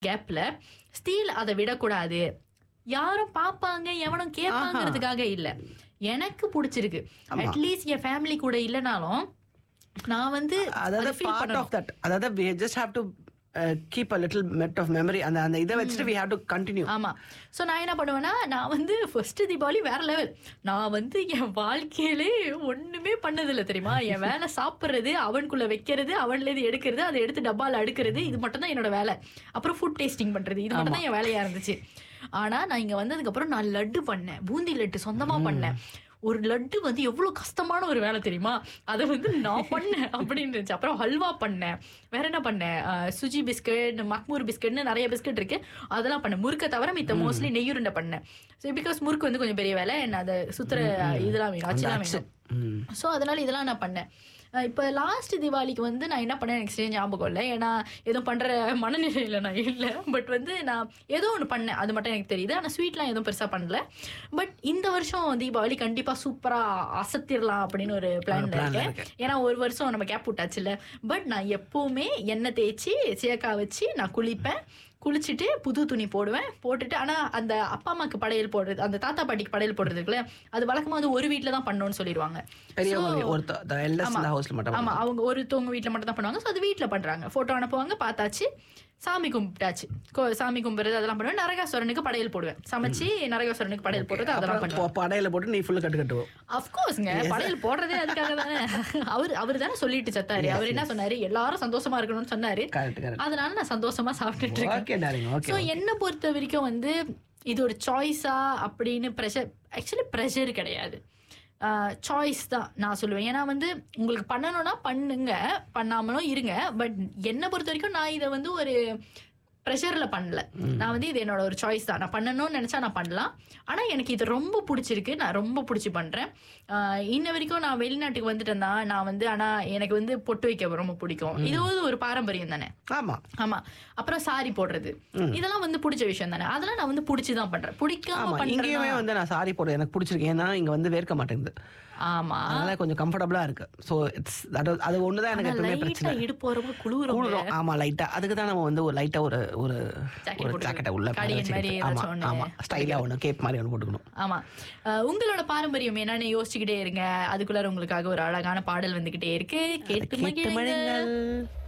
கேப்ல ஸ்டீல் அதை விடக்கூடாது யாரும் பாப்பாங்க எவனும் கேட்பாங்கிறதுக்காக இல்ல எனக்கு பிடிச்சிருக்கு அட்லீஸ்ட் என் ஃபேமிலி கூட இல்லைனாலும் நான் வந்து அதாவது அதை feel பார்ட் பண்ணணும். ஆஃப் தட் அதாவது we just have to keep a little bit of memory அந்த அந்த இதை வச்சுட்டு we have to continue ஆமா சோ நான் என்ன பண்ணுவேன்னா நான் வந்து ஃபர்ஸ்ட் தீபாவளி வேற லெவல் நான் வந்து என் வாழ்க்கையிலே ஒண்ணுமே பண்ணதில்லை தெரியுமா என் வேலை சாப்பிட்றது அவனுக்குள்ள வைக்கிறது அவன்ல இருந்து எடுக்கிறது அதை எடுத்து டப்பால அடுக்கிறது இது மட்டும் தான் என்னோட வேலை அப்புறம் ஃபுட் டேஸ்டிங் பண்றது இது மட்டும் தான் என் வேலையா இருந்துச்சு ஆனா நான் இங்க வந்ததுக்கு அப்புறம் நான் லட்டு பண்ணேன் பூந்தி லட்டு சொந்தமா பண்ணேன் ஒரு லட்டு வந்து எவ்வளவு கஷ்டமான ஒரு வேலை தெரியுமா அதை வந்து நான் பண்ணேன் அப்படின்னு இருந்துச்சு அப்புறம் ஹல்வா பண்ணேன் வேற என்ன பண்ணேன் அஹ், சுஜி பிஸ்கட் மக்மூர் பிஸ்கட்னு நிறைய பிஸ்கட் இருக்கு அதெல்லாம் பண்ணேன் முறுக்க தவிர மித்த மோஸ்ட்லி நெய்யுருண்டை பண்ணேன் ஸோ பிகாஸ் முறுக்கு வந்து கொஞ்சம் பெரிய வேலை என்ன அதை சுத்துற இதெல்லாம் வேணும் அச்சுலாம் வேணும் ம். ஸோ அதனால இதெல்லாம் நான் பண்ணேன் அஹ் இப்போ லாஸ்ட் தீபாவளிக்கு வந்து நான் என்ன பண்ணேன் எனக்கு சரியா ஞாபகம் இல்லை ஏன்னா எதுவும் பண்ற மனநிலையில நான் இல்லை பட் வந்து நான் ஏதோ ஒன்று பண்ணேன் அது மட்டும் எனக்கு தெரியுது ஆனால் ஸ்வீட்லாம் எதுவும் பெருசா பண்ணல பட் இந்த வருஷம் தீபாவளி கண்டிப்பா சூப்பரா அசத்திரலாம் அப்படின்னு ஒரு பிளான்ல plan ல இருக்கேன் ஏன்னா ஒரு வருஷம் நம்ம கேப் விட்டாச்சுல்ல பட் நான் எப்பவுமே எண்ணெய் தேய்ச்சி சேக்கா வச்சு நான் குளிப்பேன் குளிச்சுட்டு புது துணி போடுவேன் போட்டுட்டு ஆனா அந்த அப்பா அம்மாக்கு படையல் போடுறது அந்த தாத்தா பாட்டிக்கு படையல் போடுறது இருக்குல்ல அது வழக்கமா வந்து ஒரு வீட்ல தான் பண்ணணும்னு சொல்லிடுவாங்க பெரியவங்க ஒரு எல்எஸ் ஆமா. ஹவுஸ்ல மட்டும் ஆமா அவங்க ஒருத்தவங்க வீட்ல மட்டும் தான் பண்ணுவாங்க ஸோ அது வீட்ல பண்றாங்க போட்டோ அனுப்புவாங்க பார்த்தாச்சு சாமி கும்பிட்டாச்சு கோ- சாமி கும்பிடுறது அதெல்லாம் பண்ணுவேன் நரகாசுரனுக்கு படையல் போடுவேன் சமைச்சு நரகாசுரனுக்கு படையல் போடுறது அதெல்லாம் பண்ணுவேன் அப்புறம் படையில போட்டு நீ ஃபுல்லு கட்டு கட்டுவோம் அஃப்கோர்ஸ்ங்க படையல் போடுறதே அதுக்காக தானே அவர் அவர் தானே சொல்லிட்டு சத்தாரு அவர் என்ன சொன்னாரு எல்லாரும் சந்தோஷமா இருக்கணும்னு சொன்னாரு கரெக்ட் கரெக்ட் அதனால நான் சந்தோஷமா சாப்பிட்டுட்டு இருக்கேன் ஓகே டார்லிங் ஓகே ஸோ என்னை பொறுத்த வரைக்கும் வந்து இது ஒரு சாய்ஸா அப்படின்னு ப்ரெஷர் ஆக்சுவலி ப்ரெஷர் கிடையாது சாய்ஸ் தான் நான் சொல்லுவேன் ஏன்னா வந்து உங்களுக்கு பண்ணணும்னா பண்ணுங்க பண்ணாமலும் இருங்க பட் என்னை பொறுத்த வரைக்கும் நான் இதை வந்து ஒரு ப்ரெஷர்ல பண்ணல நான் வந்து இது என்னோட ஒரு சாய்ஸ் தான் நான் பண்ணணும்னு நினைச்சா நான் பண்ணலாம் ஆனா எனக்கு இது ரொம்ப பிடிச்சிருக்கு நான் ரொம்ப பிடிச்சி பண்றேன் ஆஹ் இன்ன வரைக்கும் நான் வெளிநாட்டுக்கு வந்துட்டேன் தான் நான் வந்து ஆனா எனக்கு வந்து பொட்டு வைக்க ரொம்ப பிடிக்கும் இது வந்து ஒரு பாரம்பரியம் தானே ஆமா ஆமா அப்புறம் சாரி போடுறது இதெல்லாம் வந்து பிடிச்ச விஷயம் தானே அதெல்லாம் நான் வந்து பிடிச்சி தான் பண்றேன் பிடிக்காம ஆமா பண்றேன் இங்கேயுமே வந்து நான் சாரி போடுறேன் எனக்கு பிடிச்சிருக்கு ஏன்னா இங்க வந்து வேர்க்க மாட்டேங்குது ஆமா அதனால கொஞ்சம் கம்ஃபர்டபுளா இருக்கு ஸோ இட்ஸ் அது ஒண்ணுதான் எனக்கு எப்பவுமே லைட்டா பிரச்சனை இடுப்பு வரப்போ குளிரும் கூடுறோம் ஆமா லைட்டா அதுக்கு தான் நம்ம வந்து ஒரு லைட்டா ஒரு ஒரு Jacket ஒரு போட்டுக்கணும். ஜாக்கெட்டை உள்ள cardigan வச்சுக்கிட்டு. மாதிரி ஆமா ஏதாச்சும் ஒண்ணு ஆமா ஸ்டைலா ஒண்ணு கேப் மாதிரி ஒன்று போட்டுக்கணும் ஆமா அஹ் உங்களோட பாரம்பரியம் என்னன்னு யோசிச்சுக்கிட்டே இருங்க அதுக்குள்ளார உங்களுக்காக ஒரு அழகான பாடல் வந்துகிட்டே இருக்கு கேட்டு கேட்டு மகிழுங்க மகிழுங்கள்